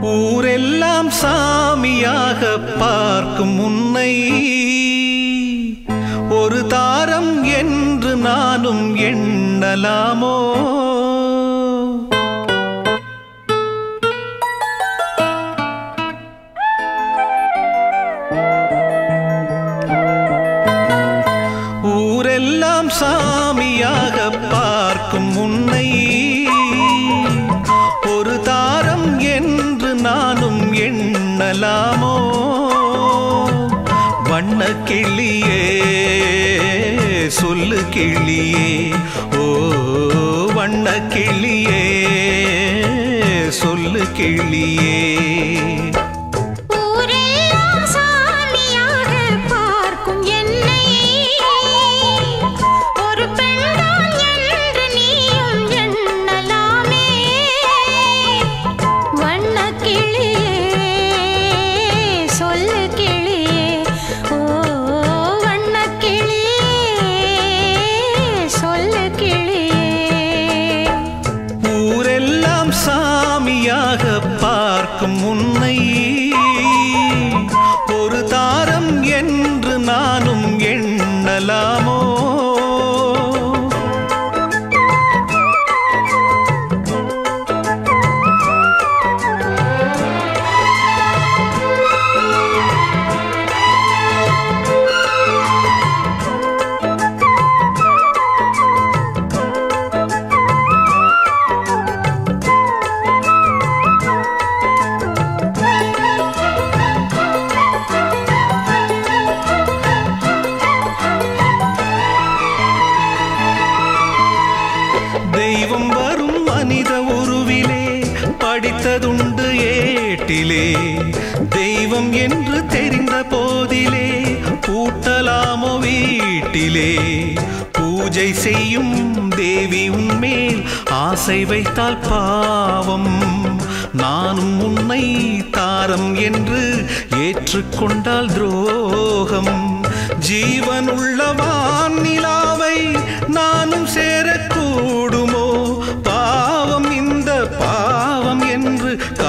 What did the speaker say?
ஊரெல்லாம் சாமியாக பார்க்கும் உன்னை ஒரு தாரம் என்று நானும் எண்ணலாமோ ஊரெல்லாம் சாமியாக பார்க்கும் உன்னை ஒரு தாரம் என்று நானும் எண்ணலாமோ வண்ண கிளியே சொல்லு கிளியே ஓ வண்ண கிளியே சொல்லு கிளியே ஊரெல்லாம் சாமியாக பார்க்கும் என்னை ஒரு பெண்தான் என்று நீயும் எண்ணலாமே வண்ணக் கிளியே சொல்லு கிளியே ஓ வண்ணக் கிளியே சொல்லு கிளியே ஊரெல்லாம் சாமியாக பார்க்கும் உன்னை ஒரு தாரம் என்று நானும் எண்ணலாமோ தெய்வம் வரும் மனித உருவிலே படித்ததுண்டு ஏட்டிலே தெய்வம் என்று தெரிந்த போதிலே பூட்டலாமோ வீட்டிலே பூஜை செய்யும் தேவி உன்மேல் ஆசை வைத்தால் பாவம் நானும் உன்னை தாரம் என்று ஏற்றுக்கொண்டால் துரோகம் ஜீவனுள்ள வானிலாவை நானும் சேரக்கூடுமோ பாவம் இந்த பாவம் என்று